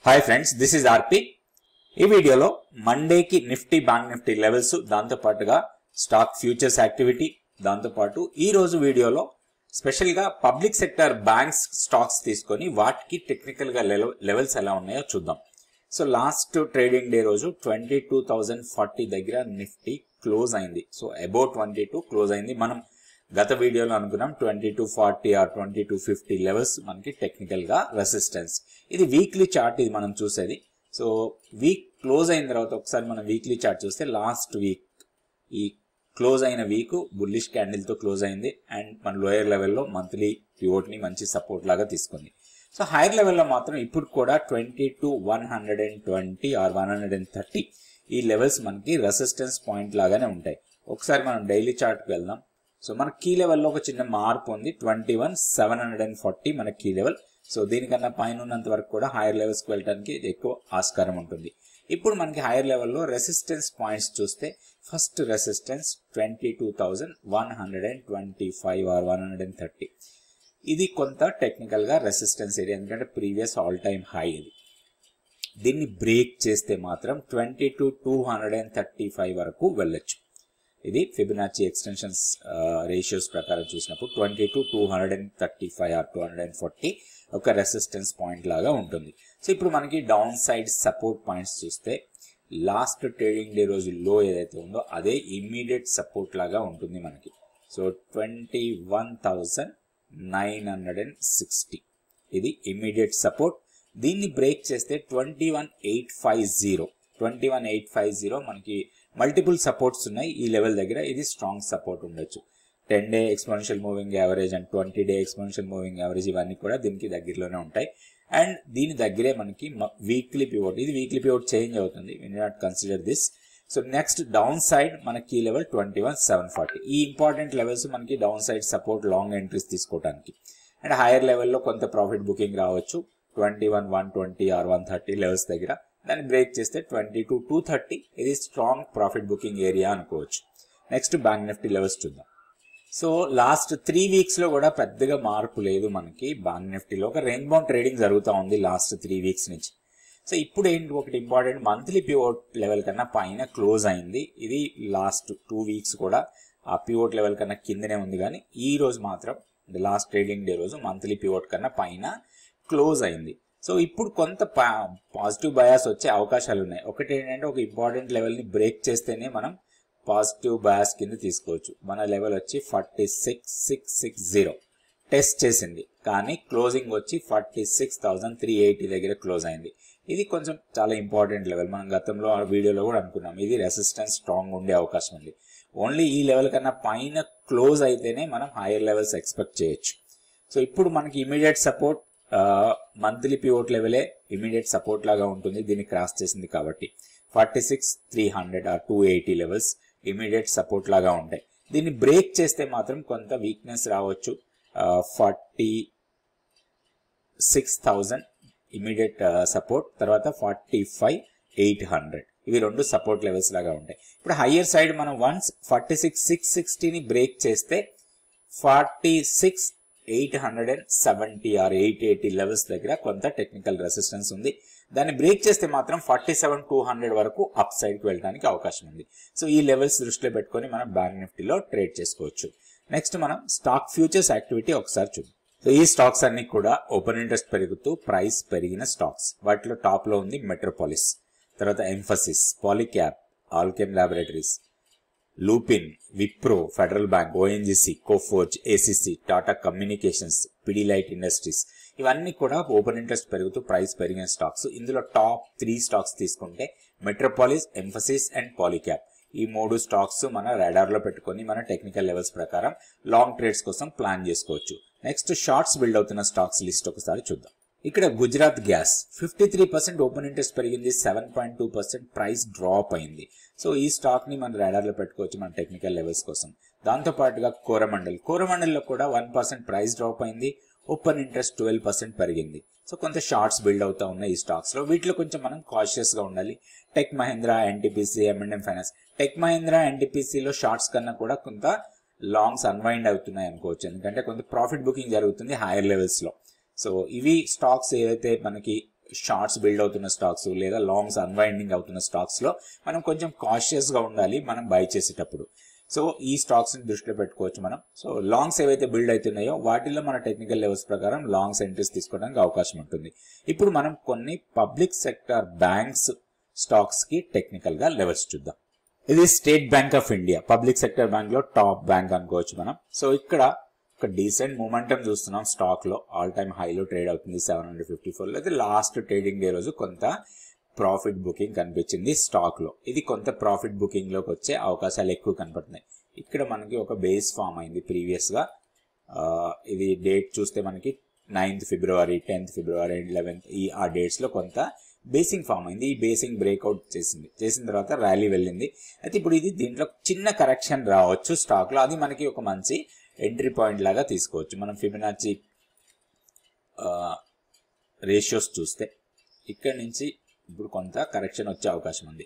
hi friends this is RP ఈ వీడియోలో మండేకి నిఫ్టీ బ్యాంక్ నిఫ్టీ లెవెల్స్ దాంతో పాటుగా స్టాక్ ఫ్యూచర్స్ యాక్టివిటీ దాంతో పాటు ఈ రోజు వీడియోలో స్పెషల్ గా పబ్లిక్ సెక్టర్ బ్యాంక్స్ స్టాక్స్ తీసుకొని వాటికి టెక్నికల్ గా లెవెల్స్ ఎలా ఉన్నాయో చూద్దాం సో లాస్ట్ ట్రేడింగ్ డే రోజు ట్వంటీ టూ థౌజండ్ ఫార్టీ దగ్గర నిఫ్టీ క్లోజ్ అయింది so about twenty two close అయింది మనం గత వీడియోలో అనుకున్నాం twenty two forty or twenty two fifty levels మనకి టెక్నికల్ గా రెసిస్టెన్స్ ఇది వీక్లీ చార్ట్ ఇది మనం చూసేది సో వీక్ క్లోజ్ అయిన తర్వాత ఒకసారి మనం వీక్లీ చార్ట్ చూస్తే లాస్ట్ వీక్ ఈ క్లోజ్ అయిన వీక్ బుల్లిష్ క్యాండిల్ తో క్లోజ్ అయింది అండ్ మన లోయర్ లెవెల్లో మంత్లీ పివోట్ ని మంచి సపోర్ట్ లాగా తీసుకుంది సో హైయర్ లెవెల్లో మాత్రం ఇప్పుడు కూడా twenty two one hundred and twenty or one hundred and thirty ఈ లెవెల్స్ మనకి రెసిస్టెన్స్ పాయింట్ లాగానే ఉంటాయి ఒకసారి మనం డైలీ చార్ట్కి వెళ్దాం సో మన కీ లెవెల్లో ఒక చిన్న మార్పు ఉంది twenty one seven hundred and forty మన కీ లెవెల్ సో దీనికన్నా పైన ఉన్నంత వరకు కూడా హైయర్ లెవెల్స్కి వెళ్ళడానికి ఎక్కువ ఆస్కారం ఉంటుంది ఇప్పుడు మనకి హైయర్ లెవెల్లో రెసిస్టెన్స్ పాయింట్స్ చూస్తే first resistance twenty two thousand one hundred and twenty five or one hundred and thirty ఇది కొంత టెక్నికల్ గా రెసిస్టెన్స్ ఏరియా ఎందుకంటే ప్రీవియస్ ఆల్ టైమ్ హై ఇది దీన్ని బ్రేక్ చేస్తే మాత్రం twenty two two hundred and thirty five వరకు వెళ్ళొచ్చు ఇది ఫిబినాచి ఎక్స్టెన్షన్స్ రేషియోస్ ప్రకారం చూసినప్పుడు twenty two two hundred and thirty five or two hundred and forty ఒక రెసిస్టెన్స్ పాయింట్ లాగా ఉంటుంది సో ఇప్పుడు మనకి డౌన్ సైడ్ సపోర్ట్ పాయింట్స్ చూస్తే లాస్ట్ ట్రేడింగ్ డే రోజు లో ఏదైతే ఉందో అదే ఇమ్మీడియట్ సపోర్ట్ లాగా ఉంటుంది మనకి so twenty one thousand nine hundred and sixty ఇది ఇమ్మీడియట్ సపోర్ట్ దీన్ని బ్రేక్ చేస్తే twenty one eight five zero twenty one eight five zero మనకి మల్టిపుల్ సపోర్ట్స్ ఉన్నాయి ఈ లెవెల్ దగ్గర ఇది స్ట్రాంగ్ సపోర్ట్ ఉండొచ్చు ten day exponential moving average and twenty day exponential moving average ఇవన్నీ కూడా దీనికి దగ్గరలోనే ఉంటాయి అండ్ దీని దగ్గరే మనకి వీక్లీ పివోట్ ఇది వీక్లీ పివోట్ చేంజ్ అవుతుంది we not consider this so next down side మన key level twenty one seven forty ఈ ఇంపార్టెంట్ లెవెల్స్ మనకి down side support long entries తీసుకోవడానికి అండ్ హైయర్ లెవెల్లో కొంత ప్రాఫిట్ బుకింగ్ రావచ్చు twenty one one twenty or one thirty levels దగ్గర దాన్ని break చేస్తే ట్వంటీ టు టూ థర్టీ ఇది స్ట్రాంగ్ ప్రాఫిట్ బుకింగ్ ఏరియా అనుకోవచ్చు నెక్స్ట్ బ్యాంక్ నిఫ్టీ లెవెల్స్ చూద్దాం సో లాస్ట్ త్రీ వీక్స్ లో కూడా పెద్దగా మార్పు లేదు మనకి బ్యాంక్ నిఫ్టీలో ఒక రెయిన్ బౌండ్ ట్రేడింగ్ జరుగుతూ ఉంది లాస్ట్ త్రీ వీక్స్ నుంచి సో ఇప్పుడు ఏంటి ఒకటి ఇంపార్టెంట్ మంత్లీ పివోట్ లెవెల్ కన్నా పైన క్లోజ్ అయింది ఇది లాస్ట్ టూ వీక్స్ కూడా ఆ పివోట్ లెవెల్ కన్నా కిందనే ఉంది కానీ ఈ రోజు మాత్రం లాస్ట్ ట్రేడింగ్ డే రోజు మంత్లీ పివోట్ కన్నా పైన క్లోజ్ అయింది సో ఇప్పుడు కొంత పాజిటివ్ బయాస్ వచ్చే అవకాశాలు ఉన్నాయి ఒకటి ఏంటంటే ఒక ఇంపార్టెంట్ లెవెల్ని బ్రేక్ చేస్తేనే మనం పాజిటివ్ బయాస్ కింద తీసుకోవచ్చు మన లెవెల్ వచ్చి forty six six six zero test చేసింది కానీ క్లోజింగ్ వచ్చి forty six thousand three eighty దగ్గర క్లోజ్ అయింది ఇది కొంచెం చాలా ఇంపార్టెంట్ లెవెల్ మనం గతంలో ఆ వీడియోలో కూడా అనుకున్నాం ఇది రెసిస్టెన్స్ స్ట్రాంగ్ ఉండే అవకాశం ఉంది ఓన్లీ ఈ లెవెల్ కన్నా పైన క్లోజ్ అయితేనే మనం హైయర్ లెవెల్స్ ఎక్స్పెక్ట్ చేయొచ్చు సో ఇప్పుడు మనకి ఇమీడియట్ సపోర్ట్ మంత్లీ పివోట్ లెవెలే ఇమీడియట్ సపోర్ట్ లాగా ఉంటుంది దీన్ని క్రాస్ చేసింది కాబట్టి forty six three hundred or two eighty levels immediate support లాగా ఉంటాయి దీన్ని బ్రేక్ చేస్తే మాత్రం కొంత వీక్నెస్ రావచ్చు forty six thousand immediate support తర్వాత ఫార్టీ ఫైవ్ ఎయిట్ హండ్రెడ్ ఇవి రెండు సపోర్ట్ లెవెల్స్ లాగా ఉంటాయి ఇప్పుడు హయ్యర్ సైడ్ మనం వన్స్ ఫార్టీ సిక్స్ సిక్స్ సిక్స్టీని బ్రేక్ చేస్తే forty six eight hundred and seventy or eight eighty levels దగ్గర కొంత టెక్నికల్ రెసిస్టెన్స్ ఉంది దాన్ని బ్రేక్ చేస్తే మాత్రం ఫార్టీ సెవెన్ టూ హండ్రెడ్ వరకు అప్ సైడ్కి వెళ్ళడానికి అవకాశం ఉంది సో ఈ లెవెల్స్ దృష్టిలో పెట్టుకొని మనం బ్యాంక్ నిఫ్టీలో ట్రేడ్ చేసుకోవచ్చు నెక్స్ట్ మనం స్టాక్ ఫ్యూచర్స్ యాక్టివిటీ ఒకసారి చూద్దాం సో ఈ స్టాక్స్ అన్ని కూడా ఓపెన్ ఇంట్రెస్ట్ పెరుగుతూ ప్రైస్ పెరిగిన స్టాక్స్ వాటిలో టాప్ లో ఉంది మెట్రోపాలిస్ తర్వాత Mphasis Polycab Alkem laboratories Lupin Wipro Federal bank ONGC Coforge ACC Tata communications Pidilite industries ఇవన్నీ కూడా ఓపెన్ ఇంట్రెస్ట్ పెరుగుతూ ప్రైస్ పెరిగిన స్టాక్స్ ఇందులో టాప్ త్రీ స్టాక్స్ తీసుకుంటే మెట్రోపాలిస్ ఎంఫసిస్ అండ్ పాలిక్యాప్ ఈ మూడు స్టాక్స్ మన రాడార్ లో పెట్టుకొని మన టెక్నికల్ లెవెల్స్ ప్రకారం లాంగ్ ట్రేడ్స్ కోసం ప్లాన్ చేసుకోవచ్చు నెక్స్ట్ షార్ట్స్ బిల్డ్ అవుతున్న స్టాక్స్ లిస్ట్ ఒకసారి చూద్దాం ఇక్కడ Gujarat gas fifty three percent open interest పెరిగింది seven point two percent price drop అయింది సో ఈ స్టాక్ ని మన రాడార్ లో పెట్టుకోవచ్చు మన టెక్నికల్ లెవెల్స్ కోసం దాంతో పాటుగా కోరమండల్ కోరమండల్లో కూడా వన్ పర్సెంట్ ప్రైస్ డ్రాప్ అయింది ఓపెన్ ఇంట్రెస్ట్ ట్వెల్వ్ పర్సెంట్ పెరిగింది సో కొంత షార్ట్స్ బిల్డ్ అవుతా ఉన్నాయి ఈ స్టాక్స్ లో వీటిలో కొంచెం మనం కాషియస్ గా ఉండాలి tech Mahindra NTPC M and M finance tech Mahindra ఎన్టీపీసీలో షార్ట్స్ కన్నా కూడా కొంత లాంగ్స్ అన్వైండ్ అవుతున్నాయి అనుకోవచ్చు ఎందుకంటే కొంత ప్రాఫిట్ బుకింగ్ జరుగుతుంది హైయర్ లెవెల్స్ లో సో ఇవి స్టాక్స్ ఏవైతే మనకి షార్ట్స్ బిల్డ్ అవుతున్న స్టాక్స్ లేదా లాంగ్స్ అన్వైండింగ్ అవుతున్న స్టాక్స్ లో మనం కొంచెం కాషియస్ గా ఉండాలి మనం బై చేసేటప్పుడు సో ఈ స్టాక్స్ ని దృష్టిలో పెట్టుకోవచ్చు మనం సో లాంగ్స్ ఏవైతే బిల్డ్ అవుతున్నాయో వాటిలో మన టెక్నికల్ లెవెల్స్ ప్రకారం లాంగ్స్ ఎంట్రీస్ తీసుకోవడానికి అవకాశం ఉంటుంది ఇప్పుడు మనం కొన్ని పబ్లిక్ సెక్టర్ బ్యాంక్స్ స్టాక్స్ కి టెక్నికల్ గా లెవెల్స్ చూద్దాం ఇది state bank of India public sector bank లో టాప్ బ్యాంక్ అనుకోవచ్చు మనం సో ఇక్కడ ఒక డీసెంట్ మూమెంటం చూస్తున్నాం స్టాక్ లో ఆల్ టైమ్ హైలో ట్రేడ్ అవుతుంది సెవెన్ హండ్రెడ్ ఫిఫ్టీ ఫోర్ లో అయితే లాస్ట్ ట్రేడింగ్ డే రోజు కొంత ప్రాఫిట్ బుకింగ్ కనిపించింది స్టాక్ లో ఇది కొంత ప్రాఫిట్ బుకింగ్ లోకి వచ్చే అవకాశాలు ఎక్కువ కనపడుతున్నాయి ఇక్కడ మనకి ఒక బేస్ ఫామ్ అయింది ప్రీవియస్ గా ఆ, ఇది డేట్ చూస్తే మనకి ninth February tenth February eleventh ఈ ఆ డేట్స్ లో కొంత బేసింగ్ ఫామ్ అయింది ఈ బేసింగ్ బ్రేక్అవుట్ చేసింది చేసిన తర్వాత ర్యాలీ వెళ్ళింది అయితే ఇప్పుడు ఇది దీంట్లో చిన్న కరెక్షన్ రావచ్చు స్టాక్ లో అది మనకి ఒక మంచి ఎంట్రీ పాయింట్ లాగా తీసుకోవచ్చు మనం ఫిబినాచి రేషియోస్ చూస్తే ఇక్కడ నుంచి ఇప్పుడు కొంత కరెక్షన్ వచ్చే అవకాశం ఉంది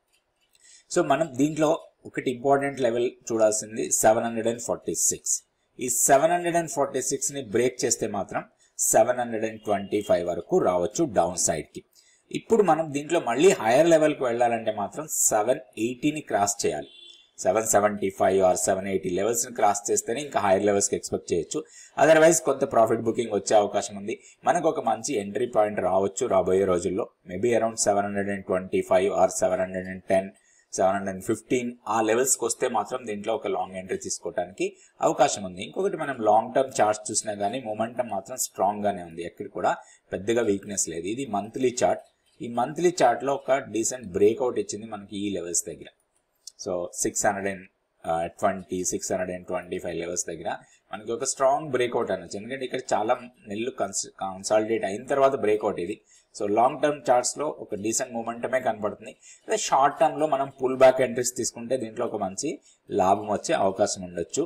సో మనం దీంట్లో ఒకటి ఇంపార్టెంట్ లెవెల్ చూడాల్సింది seven hundred and forty six ఈ seven hundred and forty six ని బ్రేక్ చేస్తే మాత్రం seven hundred and twenty five వరకు రావచ్చు డౌన్ సైడ్ కి ఇప్పుడు మనం దీంట్లో మళ్ళీ హైయర్ లెవెల్ కి వెళ్ళాలంటే మాత్రం సెవెన్ ఎయిటీని క్రాస్ చేయాలి seven seventy five or seven eighty levels ని క్రాస్ చేస్తేనే ఇంకా హైయర్ లెవెల్స్ కి ఎక్స్పెక్ట్ చేయొచ్చు అదర్వైజ్ కొంత ప్రాఫిట్ బుకింగ్ వచ్చే అవకాశం ఉంది మనకు ఒక మంచి ఎంట్రీ పాయింట్ రావచ్చు రాబోయే రోజుల్లో maybe around seven hundred and twenty five or seven hundred and ten seven hundred and fifteen ఆ లెవెల్స్కి వస్తే మాత్రం దీంట్లో ఒక లాంగ్ ఎంట్రీ తీసుకోవడానికి అవకాశం ఉంది ఇంకొకటి మనం లాంగ్ టర్మ్ చార్ట్స్ చూసినా కానీ మొమెంటం మాత్రం స్ట్రాంగ్ గానే ఉంది ఎక్కడ కూడా పెద్దగా వీక్నెస్ లేదు ఇది మంత్లీ చార్ట్ ఈ మంత్లీ చార్ట్ లో ఒక డీసెంట్ బ్రేక్అవుట్ ఇచ్చింది మనకి ఈ లెవెల్స్ దగ్గర so six hundred and twenty six hundred and twenty five levels దగ్గర మనకి ఒక స్ట్రాంగ్ బ్రేక్అవుట్ అనొచ్చు ఎందుకంటే ఇక్కడ చాలా నెలలు కన్సాలిడేట్ అయిన తర్వాత బ్రేక్అవుట్ ఇది సో లాంగ్ టర్మ్ చార్ట్స్ లో ఒక డీసెంట్ మూమెంటమే కనపడుతుంది అదే షార్ట్ టర్మ్ లో మనం పుల్ బ్యాక్ ఎంట్రీస్ తీసుకుంటే దీంట్లో ఒక మంచి లాభం వచ్చే అవకాశం ఉండొచ్చు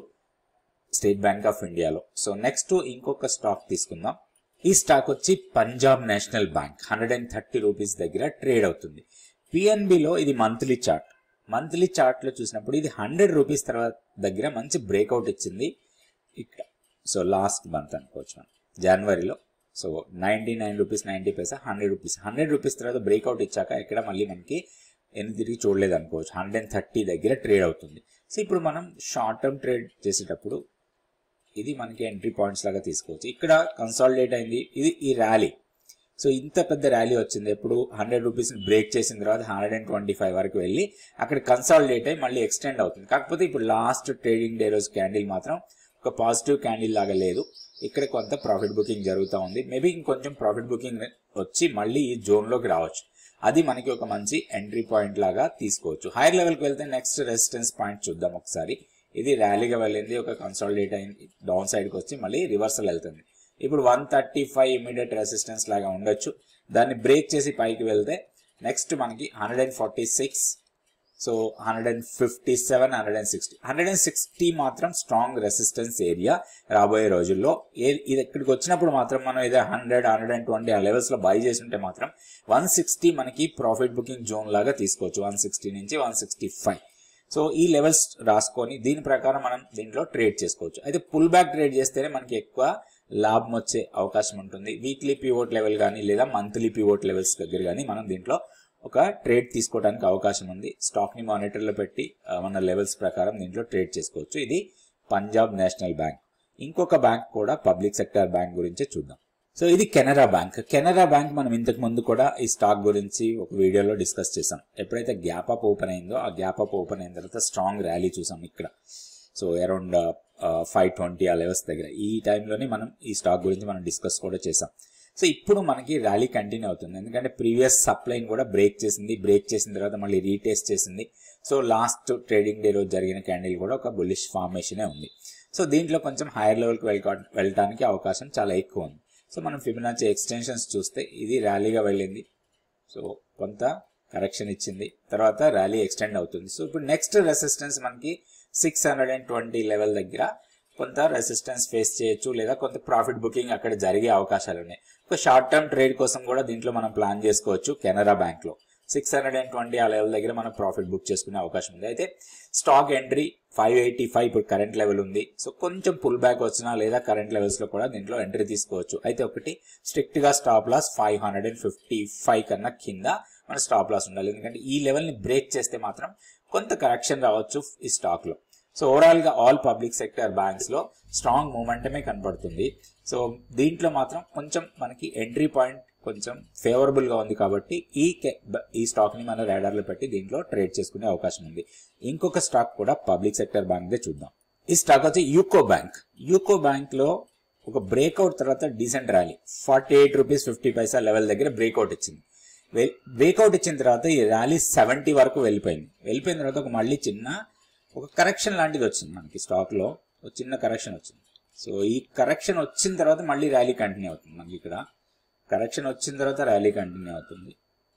స్టేట్ బ్యాంక్ ఆఫ్ ఇండియాలో సో నెక్స్ట్ ఇంకొక స్టాక్ తీసుకుందాం ఈ స్టాక్ వచ్చి Punjab national bank hundred and thirty rupees దగ్గర ట్రేడ్ అవుతుంది పిఎన్బిలో ఇది మంత్లీ చార్ట్ మంత్లీ చార్ట్ లో చూసినప్పుడు ఇది హండ్రెడ్ రూపీస్ తర్వాత దగ్గర మంచి బ్రేక్అవుట్ ఇచ్చింది ఇక్కడ సో లాస్ట్ మంత్ అనుకోవచ్చు మనం జనవరిలో so ninety nine rupees ninety paisa hundred rupees hundred rupees తర్వాత బ్రేక్అవుట్ ఇచ్చాక ఇక్కడ మళ్ళీ మనకి ఎన్ని తిరిగి చూడలేదు అనుకోవచ్చు హండ్రెడ్ అండ్ థర్టీ దగ్గర ట్రేడ్ అవుతుంది సో ఇప్పుడు మనం షార్ట్ టర్మ్ ట్రేడ్ చేసేటప్పుడు ఇది మనకి ఎంట్రీ పాయింట్స్ లాగా తీసుకోవచ్చు ఇక్కడ కన్సాలిడేట్ అయింది ఇది ఈ ర్యాలీ సో ఇంత పెద్ద ర్యాలీ వచ్చింది ఎప్పుడు హండ్రెడ్ రూపీస్ బ్రేక్ చేసిన తర్వాత హండ్రెడ్ అండ్ ట్వంటీ ఫైవ్ వరకు వెళ్ళి అక్కడ కన్సాలిడేట్ అయ్యి మళ్ళీ ఎక్స్టెండ్ అవుతుంది కాకపోతే ఇప్పుడు లాస్ట్ ట్రేడింగ్ డే రోజు క్యాండిల్ మాత్రం ఒక పాజిటివ్ క్యాండిల్ లాగా లేదు ఇక్కడ కొంత ప్రాఫిట్ బుకింగ్ జరుగుతూ ఉంది మేబీ ఇంకొంచెం ప్రాఫిట్ బుకింగ్ వచ్చి మళ్ళీ ఈ జోన్ లోకి రావచ్చు అది మనకి ఒక మంచి ఎంట్రీ పాయింట్ లాగా తీసుకోవచ్చు హైయర్ లెవెల్కి వెళ్తే నెక్స్ట్ రెసిస్టెన్స్ పాయింట్ చూద్దాం ఒకసారి ఇది ర్యాలీగా వెళ్ళింది ఒక కన్సాలిడేట్ అయింది డౌన్ సైడ్కి వచ్చి మళ్ళీ రివర్సల్ వెళ్తుంది ఇప్పుడు one thirty five immediate resistance లాగా ఉండొచ్చు దాన్ని బ్రేక్ చేసి పైకి వెళ్తే నెక్స్ట్ మనకి hundred and forty six so hundred and fifty seven hundred and sixty hundred and sixty మాత్రం స్ట్రాంగ్ రెసిస్టెన్స్ ఏరియా రాబోయే రోజుల్లో ఏ ఇది ఇక్కడికి వచ్చినప్పుడు మాత్రం మనం ఏదో హండ్రెడ్ హండ్రెడ్ అండ్ ట్వంటీ ఆ లెవెల్స్ లో బై చేసి ఉంటే మాత్రం వన్ సిక్స్టీ మనకి ప్రాఫిట్ బుకింగ్ జోన్ లాగా తీసుకోవచ్చు వన్ సిక్స్టీ నుంచి వన్ సిక్స్టీ ఫైవ్ సో ఈ లెవెల్స్ రాసుకొని దీని ప్రకారం మనం దీంట్లో ట్రేడ్ చేసుకోవచ్చు అయితే పుల్ బ్యాక్ ట్రేడ్ చేస్తేనే మనకి ఎక్కువ లాభం వచ్చే అవకాశం ఉంటుంది వీక్లీ పివోట్ లెవెల్ కానీ లేదా మంత్లీ పివోట్ లెవెల్స్ దగ్గర కానీ మనం దీంట్లో ఒక ట్రేడ్ తీసుకోవడానికి అవకాశం ఉంది స్టాక్ ని మానిటర్ లో పెట్టి ఆ, మన లెవెల్స్ ప్రకారం దీంట్లో ట్రేడ్ చేసుకోవచ్చు ఇది పంజాబ్ నేషనల్ బ్యాంక్ ఇంకొక బ్యాంక్ కూడా పబ్లిక్ సెక్టర్ బ్యాంక్ గురించే చూద్దాం సో ఇది కెనరా బ్యాంక్ కెనరా బ్యాంక్ మనం ఇంతకు ముందు కూడా ఈ స్టాక్ గురించి ఒక వీడియోలో డిస్కస్ చేసాం ఎప్పుడైతే గ్యాప్ అప్ ఓపెన్ అయిందో ఆ గ్యాప్ అప్ ఓపెన్ అయిన తర్వాత స్ట్రాంగ్ ర్యాలీ చూసాం ఇక్కడ సో అరౌండ్ ఫైవ్ ట్వంటీ ఆ లెవెల్స్ దగ్గర ఈ టైంలోనే మనం ఈ స్టాక్ గురించి మనం డిస్కస్ కూడా చేసాం సో ఇప్పుడు మనకి ర్యాలీ కంటిన్యూ అవుతుంది ఎందుకంటే ప్రీవియస్ సప్లైని కూడా బ్రేక్ చేసింది బ్రేక్ చేసిన తర్వాత మళ్ళీ రీటేస్ట్ చేసింది సో లాస్ట్ ట్రేడింగ్ డే రోజు జరిగిన క్యాండిల్ కూడా ఒక బుల్లిష్ ఫార్మేషనే ఉంది సో దీంట్లో కొంచెం హైయర్ లెవెల్కి వెళ్ళ వెళ్ళడానికి అవకాశం చాలా ఎక్కువ ఉంది సో మనం ఫిబినాచి ఎక్స్టెన్షన్స్ చూస్తే ఇది ర్యాలీగా వెళ్ళింది సో కొంత కరెక్షన్ ఇచ్చింది తర్వాత ర్యాలీ ఎక్స్టెండ్ అవుతుంది సో ఇప్పుడు నెక్స్ట్ రెసిస్టెన్స్ మనకి six hundred and twenty level దగ్గర కొంత రెసిస్టెన్స్ ఫేస్ చేయొచ్చు లేదా కొంత ప్రాఫిట్ బుకింగ్ అక్కడ జరిగే అవకాశాలు ఉన్నాయి ఒక షార్ట్ టర్మ్ ట్రేడ్ కోసం కూడా దీంట్లో మనం ప్లాన్ చేసుకోవచ్చు కెనరా బ్యాంక్ లో సిక్స్ హండ్రెడ్ అండ్ ట్వంటీ ఆ లెవెల్ దగ్గర మనం ప్రాఫిట్ బుక్ చేసుకునే అవకాశం ఉంది అయితే stock entry five eighty five ఇప్పుడు కరెంట్ లెవెల్ ఉంది సో కొంచెం పుల్ బ్యాక్ వచ్చినా లేదా కరెంట్ లెవెల్స్ లో కూడా దీంట్లో ఎంట్రీ తీసుకోవచ్చు అయితే ఒకటి స్ట్రిక్ట్ గా stop loss five hundred and fifty five కన్నా కింద మన స్టాప్ లాస్ ఉండాలి ఎందుకంటే ఈ లెవెల్ ని బ్రేక్ చేస్తే మాత్రం కొంత కరెక్షన్ రావచ్చు ఈ స్టాక్ లో సో ఓవరాల్ గా ఆల్ పబ్లిక్ సెక్టర్ బ్యాంక్స్ లో స్ట్రాంగ్ మూమెంటమే కనపడుతుంది సో దీంట్లో మాత్రం కొంచెం మనకి ఎంట్రీ పాయింట్ కొంచెం ఫేవరబుల్ గా ఉంది కాబట్టి ఈ కె- బ- ఈ స్టాక్ ని మన radar లో పెట్టి దీంట్లో ట్రేడ్ చేసుకునే అవకాశం ఉంది ఇంకొక స్టాక్ కూడా పబ్లిక్ సెక్టర్ బ్యాంక్ దే చూద్దాం ఈ స్టాక్ వచ్చి యూకో బ్యాంక్ యూకో బ్యాంక్ లో ఒక బ్రేక్అవుట్ తర్వాత decent rally forty eight rupees fifty paisa level దగ్గర బ్రేక్అవుట్ ఇచ్చింది బ్రేక్అవుట్ ఇచ్చిన తర్వాత ఈ ర్యాలీ సెవెంటీ వరకు వెళ్ళిపోయింది వెళ్ళిపోయిన తర్వాత ఒక మళ్ళీ చిన్న ఒక కరెక్షన్ లాంటిది వచ్చింది మనకి స్టాక్ లో ఒక చిన్న కరెక్షన్ వచ్చింది సో ఈ కరెక్షన్ వచ్చిన తర్వాత మళ్ళీ ర్యాలీ కంటిన్యూ అవుతుంది మనకి ఇక్కడ కరెక్షన్ వచ్చిన తర్వాత ర్యాలీ కంటిన్యూ అవుతుంది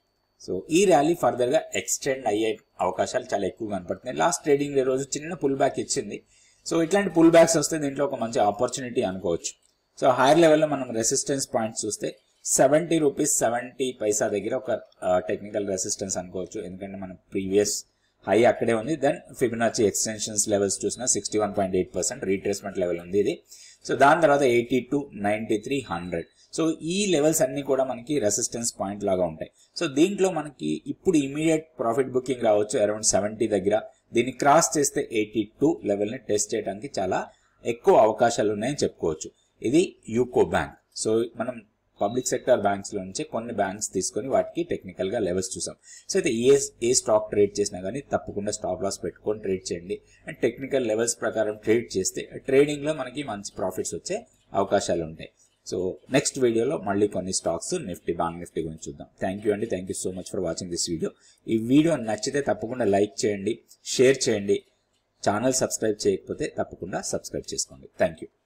సో ఈ ర్యాలీ ఫర్దర్ గా ఎక్స్టెండ్ అయ్యే అవకాశాలు చాలా ఎక్కువ కనపడుతున్నాయి లాస్ట్ ట్రేడింగ్ డే రోజు చిన్న పుల్ బ్యాక్ ఇచ్చింది సో ఇట్లాంటి పుల్ బ్యాక్స్ వస్తే దీంట్లో ఒక మంచి ఆపర్చునిటీ అనుకోవచ్చు సో హైయర్ లెవెల్లో మనం రెసిస్టెన్స్ పాయింట్స్ చూస్తే సెవెంటీ రూపీస్ సెవెంటీ పైసా దగ్గర ఒక టెక్నికల్ రెసిస్టెన్స్ అనుకోవచ్చు ఎందుకంటే మనం ప్రీవియస్ హై అక్కడే ఉంది దెన్ ఫిబినాచి ఎక్స్టెన్షన్స్ లెవెల్స్ చూసినా sixty one point eight percent retracement level ఉంది ఇది సో దాని తర్వాత eighty to ninety three hundred so ఈ లెవెల్స్ అన్ని కూడా మనకి రెసిస్టెన్స్ పాయింట్ లాగా ఉంటాయి సో దీంట్లో మనకి ఇప్పుడు ఇమీడియట్ ప్రాఫిట్ బుకింగ్ రావచ్చు అరౌండ్ సెవెంటీ దగ్గర దీన్ని క్రాస్ చేస్తే ఎయిటీ టూ లెవెల్ని టెస్ట్ చేయడానికి చాలా ఎక్కువ అవకాశాలు ఉన్నాయని చెప్పుకోవచ్చు ఇది యూకో బ్యాంక్ సో మనం పబ్లిక్ సెక్టర్ బ్యాంక్స్ లో నుంచి కొన్ని బ్యాంక్స్ తీసుకొని వాటికి టెక్నికల్ గా లెవెల్స్ చూసాం సో అయితే ఏ ఏ స్టాక్ ట్రేడ్ చేసినా కానీ తప్పకుండా స్టాప్ లాస్ పెట్టుకొని ట్రేడ్ చేయండి అండ్ టెక్నికల్ లెవెల్స్ ప్రకారం ట్రేడ్ చేస్తే ట్రేడింగ్ లో మనకి మంచి ప్రాఫిట్స్ వచ్చే అవకాశాలు ఉంటాయి సో నెక్స్ట్ వీడియోలో మళ్ళీ కొన్ని స్టాక్స్ నిఫ్టీ బ్యాంక్ నిఫ్టీ గురించి చూద్దాం థ్యాంక్ యూ అండి thank you so much for watching this video ఈ వీడియో నచ్చితే తప్పకుండా లైక్ చేయండి షేర్ చేయండి ఛానల్ సబ్స్క్రైబ్ చేయకపోతే తప్పకుండా సబ్స్క్రైబ్ చేసుకోండి థ్యాంక్ యూ